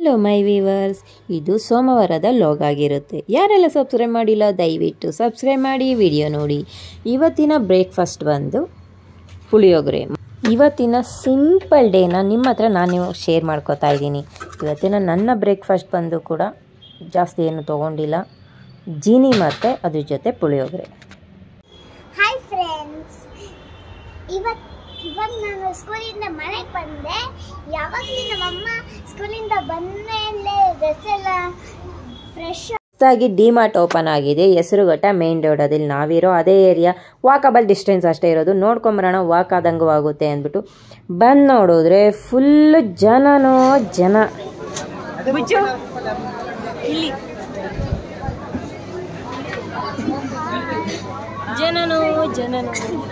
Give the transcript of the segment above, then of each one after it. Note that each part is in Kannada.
ಹಲೋ ಮೈ ವೀವರ್ಸ್ ಇದು ಸೋಮವಾರದ ಲಾಗ್ ಆಗಿರುತ್ತೆ ಯಾರೆಲ್ಲ ಸಬ್ಸ್ಕ್ರೈಬ್ ಮಾಡಿಲ್ಲ ದಯವಿಟ್ಟು ಸಬ್ಸ್ಕ್ರೈಬ್ ಮಾಡಿ ವಿಡಿಯೋ ನೋಡಿ ಇವತ್ತಿನ ಬ್ರೇಕ್ಫಾಸ್ಟ್ ಬಂದು ಪುಳಿಯೋಗರೆ ಇವತ್ತಿನ ಸಿಂಪಲ್ ಡೇನ ನಿಮ್ಮ ಹತ್ರ ನಾನು ಶೇರ್ ಮಾಡ್ಕೋತಾ ಇದ್ದೀನಿ ಇವತ್ತಿನ ನನ್ನ ಬ್ರೇಕ್ಫಾಸ್ಟ್ ಬಂದು ಕೂಡ ಜಾಸ್ತಿ ಏನು ತೊಗೊಂಡಿಲ್ಲ ಜೀನಿ ಮತ್ತು ಅದ್ರ ಜೊತೆ ಪುಳಿಯೋಗರೆ ಹಾಯ್ ಫ್ರೆಂಡ್ಸ್ ಇವತ್ತು ಇವಾಗ ನಾನು ಸ್ಕೂಲಿಂದ ಮನೆಗೆ ಬಂದೆ ಯಾವಾಗಲೂ ನಮ್ಮಮ್ಮ ಸ್ಕೂಲಿಂದ ಬಂದಮೇಲೆ ಡ್ರೆಸ್ ಎಲ್ಲ ಫ್ರೆಶ್ ಹೊಸದಾಗಿ ಡಿಮಾರ್ಟ್ ಓಪನ್ ಆಗಿದೆ ಹೆಸರುಘಟ್ಟ ಮೇನ್ ರೋಡಲ್ಲಿ ನಾವಿರೋ ಅದೇ ಏರಿಯಾ ವಾಕಬಲ್ ಡಿಸ್ಟೆನ್ಸ್ ಅಷ್ಟೇ ಇರೋದು ನೋಡ್ಕೊಂಬರೋಣ ವಾಕ್ ಆದಂಗೂ ಆಗುತ್ತೆ ಅಂದ್ಬಿಟ್ಟು ಬಂದು ನೋಡಿದ್ರೆ ಫುಲ್ ಜನನೋ ಜನ ಜನನೋ ಜನನೋ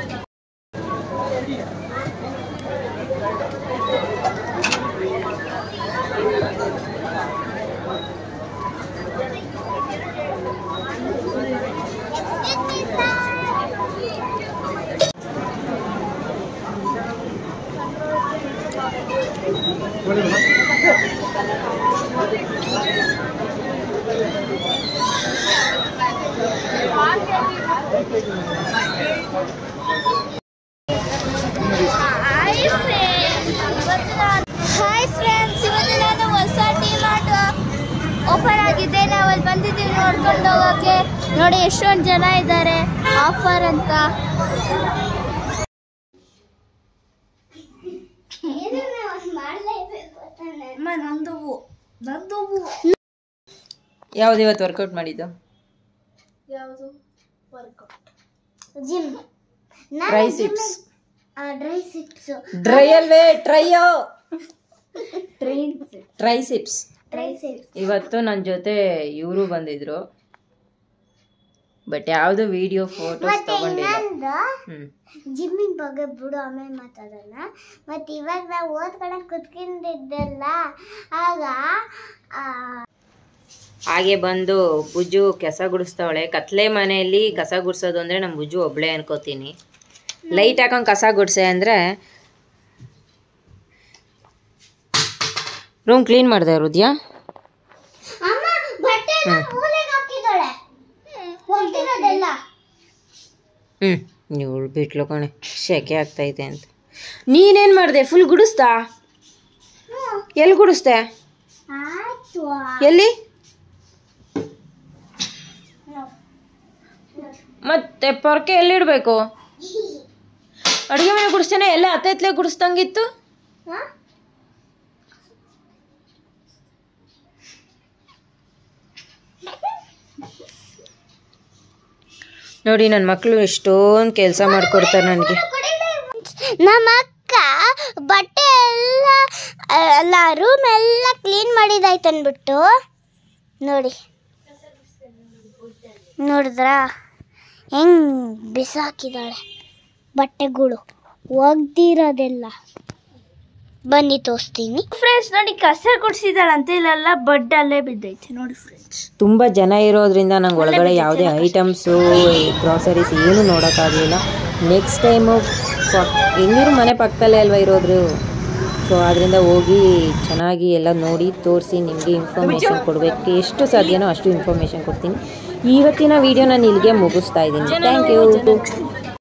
ಹಾಯ್ ಫ್ರೆಂಡ್ಸ್ ಇವತ್ತು ನಾನು ಹಾಯ್ ಫ್ರೆಂಡ್ಸ್ ಇವತ್ತು ನಾನು ಹೊಸ ಡಿಮಾರ್ಟ್ ಓಪನ್ ಆಗಿದೆ ನಾವು ಅಲ್ಲಿ ಬಂದಿದ್ದೀವಿ ನೋಡ್ಕೊಂಡು ಹೋಗೋಕ್ಕೆ ನೋಡಿ ಎಷ್ಟೊಂದು ಜನ ಇದ್ದಾರೆ ಆಫರ್ ಅಂತ ಯಾವ್ದು ಇವತ್ತು ವರ್ಕೌಟ್ ಮಾಡಿದ್ದು gym triceps triceps ಡ್ರೈ ಅಲ್ವೇ ಟ್ರೈಯೋ ಟ್ರೈನ್ ಟ್ರೈ ಸಿಪ್ಸ್ ಡ್ರೈ ಸಿಪ್ಸ್ ಇವತ್ತು ನನ್ನ ಜೊತೆ ಇವರು ಬಂದಿದ್ರು ಬಟ್ ಯಾವುದು ವಿಡಿಯೋ ಫೋಟೋಸ್ ಮತ್ತೆ ತಗೊಂಡಿಲ್ಲ ಇನ್ನೊಂದು ಹ್ಮ್ ಜಿಮ್ಮಿನ ಬಗ್ಗೆ ಬಿಡು ಆಮೇಲೆ ಮಾತಾಡೋಣ ಮತ್ತೆ ಇವಾಗ ನಾವು ಓದ್ಕೊಳಕ್ ಕುತ್ಕೊಂಡಿದ್ದೆಲ್ಲ ಆಗ ಆ, ಹಾಗೆ ಬಂದು ಬುಜ್ಜು ಕಸ ಗುಡಿಸ್ತಾವಳೆ ಕತ್ಲೆ ಮನೆಯಲ್ಲಿ ಕಸ ಗುಡಿಸೋದು ಅಂದರೆ ನಮ್ಮ ಬುಜ್ಜು ಒಬ್ಳೆ ಅನ್ಕೋತೀನಿ ಲೈಟ್ ಹಾಕೊಂಡು ಕಸ ಗುಡಿಸೆ ಅಂದರೆ ರೂಮ್ ಕ್ಲೀನ್ ಮಾಡಿದೆ ಹೃದಯ ಅಮ್ಮ ಬಟ್ಟೆ ಎಲ್ಲ ಮೂಲೆಗೆ ಹಾಕಿದ್ದಾಳೆ ಹೋಗ್ತಿರೋದೆಲ್ಲ ಹ್ಞೂ ಇವಳು ಬಿಟ್ಲು ಕಣೆ ಶೆಕೆ ಆಗ್ತೈತೆ ಅಂತ ನೀನೇನು ಮಾಡಿದೆ ಫುಲ್ ಗುಡಿಸ್ತಾ ಎಲ್ಲಿ ಗುಡಿಸ್ದೆ ಆಯ್ತು ಎಲ್ಲಿ ಮತ್ತೆ ಪೊರಕೆ ಎಲ್ಲಿಡಬೇಕು ಅಡುಗೆ ಮನೆ ಗುಡಿಸ್ತೇನೆ ಎಲ್ಲ ಹತ್ತೆ ಹತ್ಲೆ ಗುಡಿಸ್ದಂಗಿತ್ತು ಹ? ನೋಡಿ ನನ್ನ ಮಕ್ಕಳು ಎಷ್ಟೊಂದು ಕೆಲಸ ಮಾಡಿಕೊಡ್ತಾರೆ ನನಗೆ ನಮ್ಮ ಅಕ್ಕ ಬಟ್ಟೆ ಎಲ್ಲ ಅಲ್ಲ ರೂಮ್ ಎಲ್ಲ ಕ್ಲೀನ್ ಮಾಡಿದಾಯ್ತು ಅಂದ್ಬಿಟ್ಟು ನೋಡಿ ನೋಡಿದ್ರಾ ಹೆಂಗ್ ಬಿಸಾಕಿದಾಳೆ ಬಟ್ಟೆಗಳು ಒಗ್ದಿರೋದೆಲ್ಲ ಬನ್ನಿ ತೋರಿಸ್ತೀನಿ ಫ್ರೆಂಡ್ಸ್ ನೋಡಿ ಕಸ ಗುಡಿಸಿದಾಳಂತೆ ಇಲ್ಲೆಲ್ಲ ಬಡ್ ಅಲ್ಲೇ ಬಿದ್ದೈತೆ ನೋಡಿ ಫ್ರೆಂಡ್ಸ್ ತುಂಬ ಜನ ಇರೋದ್ರಿಂದ ನಂಗೆ ಒಳಗಡೆ ಯಾವುದೇ ಐಟಮ್ಸು ಗ್ರಾಸರೀಸ್ ಏನು ನೋಡೋಕ್ಕಾಗಲಿಲ್ಲ ನೆಕ್ಸ್ಟ್ ಟೈಮು ಹೆಂಗಿರು ಮನೆ ಪಕ್ಕದಲ್ಲೇ ಅಲ್ವಾ ಇರೋದ್ರು ಸೊ ಅದರಿಂದ ಹೋಗಿ ಚೆನ್ನಾಗಿ ಎಲ್ಲ ನೋಡಿ ತೋರಿಸಿ ನಿಮಗೆ ಇನ್ಫಾರ್ಮೇಷನ್ ಕೊಡಬೇಕು ಎಷ್ಟು ಸಾಧ್ಯನೋ ಅಷ್ಟು ಇನ್ಫಾರ್ಮೇಷನ್ ಕೊಡ್ತೀನಿ ಇವತ್ತಿನ ವಿಡಿಯೋ ನಾನು ಇಲ್ಲಿಗೆ ಮುಗಿಸ್ತಾ ಇದ್ದೀನಿ ಥ್ಯಾಂಕ್ ಯು